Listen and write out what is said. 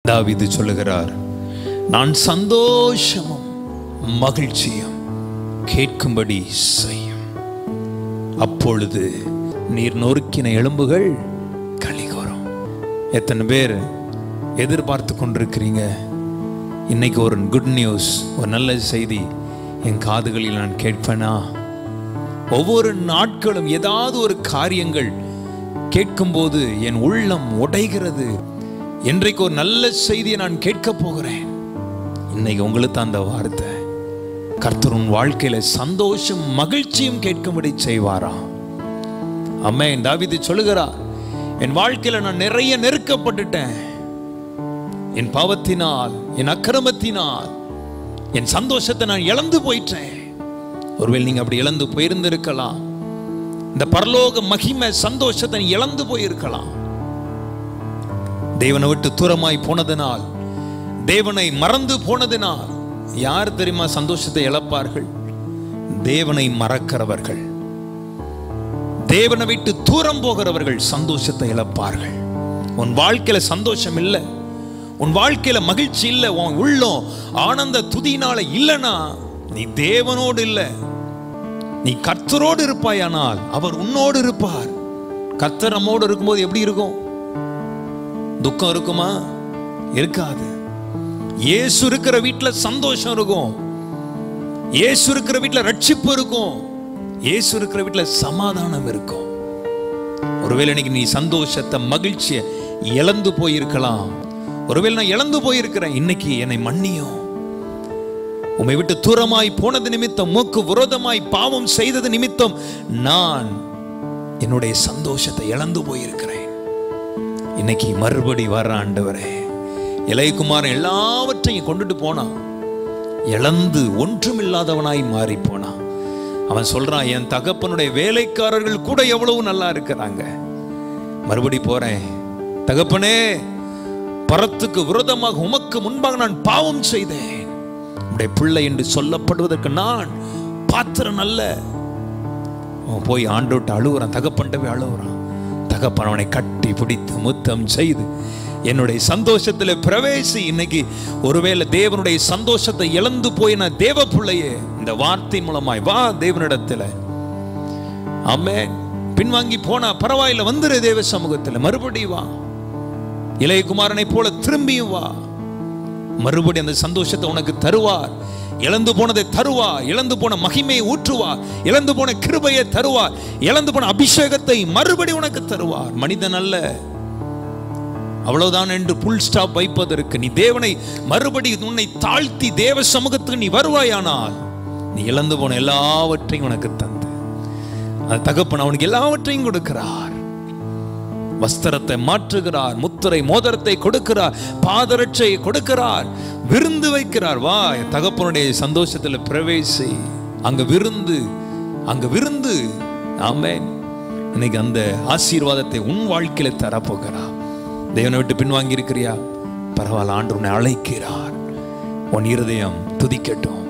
தாவீது சொல்லுகிறார் நான் சந்தோஷமும் மகிழ்ச்சியும் கேட்கும்படி செய்யும் அப்பொழுது நீர் நொறுக்கின எலும்புகள் கலிகோரும் எத்தனை பேர் எதிர்பார்த்து கொண்டிருக்கிறீங்க இன்னைக்கு ஒரு குட் நியூஸ் ஒரு நல்ல செய்தி என் காதுகளில் நான் கேட்பேனா ஒவ்வொரு நாட்களும் ஏதாவது ஒரு காரியங்கள் கேட்கும்போது என் உள்ளம் உடைகிறது இன்றைக்கு ஒரு நல்ல செய்தியை நான் கேட்க போகிறேன் இன்னைக்கு உங்களுக்கு தான் அந்த வார்த்தை கர்த்தர் உன் வாழ்க்கையில சந்தோஷம் மகிழ்ச்சியும் கேட்கும்படி செய்வாராம் அம்மேன் தாவிது சொல்லுகிறார் என் வாழ்க்கையில நான் நிறைய நெருக்கப்பட்டுட்டேன் என் பாவத்தினால் என் அக்கிரமத்தினால் என் சந்தோஷத்தை நான் இழந்து போயிட்டேன் ஒருவேளை நீங்க அப்படி இழந்து போயிருந்திருக்கலாம் இந்த பரலோக மகிமை சந்தோஷத்தை நீ இழந்து போயிருக்கலாம் தேவனை விட்டு தூரமாய் போனதினால் தேவனை மறந்து போனதினால் யார் தெரியுமா சந்தோஷத்தை இழப்பார்கள் தேவனை மறக்கிறவர்கள் தேவனை விட்டு தூரம் போகிறவர்கள் சந்தோஷத்தை இழப்பார்கள் உன் வாழ்க்கையில சந்தோஷம் இல்லை உன் வாழ்க்கையில மகிழ்ச்சி இல்லை உன் உள்ளம் ஆனந்த துதியினால இல்லைனா நீ தேவனோடு இல்லை நீ கர்த்தரோடு இருப்பாயானால் அவர் உன்னோடு இருப்பார் கர்த்தர் நம்மோடு இருக்கும்போது எப்படி இருக்கும் துக்கம் இருக்குமா இருக்காது இயேசு இருக்கிற வீட்டுல சந்தோஷம் இருக்கும் இயேசு இருக்கிற வீட்டுல ரட்சிப்பு இருக்கும் இயேசு இருக்கிற வீட்டுல சமாதானம் இருக்கும் ஒருவேளை இன்னைக்கு நீ சந்தோஷத்தை மகிழ்ச்சியை இழந்து போயிருக்கலாம் ஒருவேளை நான் இழந்து போயிருக்கிறேன் இன்னைக்கு என்னை மன்னியும் உம்மை விட்டு தூரமாய் போனது நிமித்தம் மூக்கு விரோதமாய் பாவம் செய்தது நிமித்தம் நான் என்னுடைய சந்தோஷத்தை இழந்து போயிருக்கிறேன் இன்னைக்கு மறுபடி வர ஆண்டவரே இளையகுமாரன் எல்லாவற்றையும் கொண்டுட்டு போனான் இழந்து ஒன்றுமில்லாதவனாய் மாறி போனான் அவன் சொல்றான் என் தகப்பனுடைய வேலைக்காரர்கள் கூட எவ்வளவு நல்லா இருக்கிறாங்க மறுபடி போறேன் தகப்பனே பரத்துக்கு விரோதமாக உமக்கு முன்பாக நான் பாவம் செய்தேன் உடைய பிள்ளை என்று சொல்லப்படுவதற்கு நான் பாத்திரம் அல்ல அவன் போய் ஆண்டோட்டு அழுகுறான் தகப்பன்ட்டு போய் அழுகுறான் தகப்பன் அவனை கட்டி பிடித்து முத்தம் செய்து என்னுடைய சந்தோஷத்தில் பிரவேசி இன்னைக்கு ஒருவேளை தேவனுடைய சந்தோஷத்தை இழந்து போயின தேவ பிள்ளையே இந்த வார்த்தை மூலமாய் வா தேவனிடத்தில் ஆமென் பின்வாங்கி போனா பரவாயில்ல வந்துரு தேவ சமூகத்தில் மறுபடி வா இளையகுமாரனை போல திரும்பியும் வா மறுபடி அந்த சந்தோஷத்தை உனக்கு தருவார் இழந்து போனதை தருவார் இழந்து போன மகிமையை ஊற்றுவார் இழந்து போன கிருபையை தருவார் இழந்து போன அபிஷேகத்தை மறுபடி உனக்கு தருவார் மனிதன் அல்ல அவ்வளவுதான் என்று புல் ஸ்டாப் வைப்பதற்கு நீ தேவனை மறுபடி உன்னை தாழ்த்தி தேவ சமூகத்துக்கு நீ வருவாயானால் நீ இழந்து போன எல்லாவற்றையும் உனக்கு தந்து அது தகப்பன் அவனுக்கு எல்லாவற்றையும் கொடுக்கிறார் வஸ்திரத்தை மாற்றுகிறார் முத்திரை மோதிரத்தை கொடுக்கிறார் பாதரட்சை கொடுக்கிறார் விருந்து வைக்கிறார் வா என் தகப்பனுடைய சந்தோஷத்துல பிரவேசி அங்க விருந்து அங்க விருந்து ஆமென் இன்னைக்கு அந்த ஆசீர்வாதத்தை உன் வாழ்க்கையில தரப்போகிறார் தேவனை விட்டு பின்வாங்கி இருக்கிறியா பரவாயில்ல ஆண்டு உன்னை அழைக்கிறார் உன் இருதயம் துதிக்கட்டும்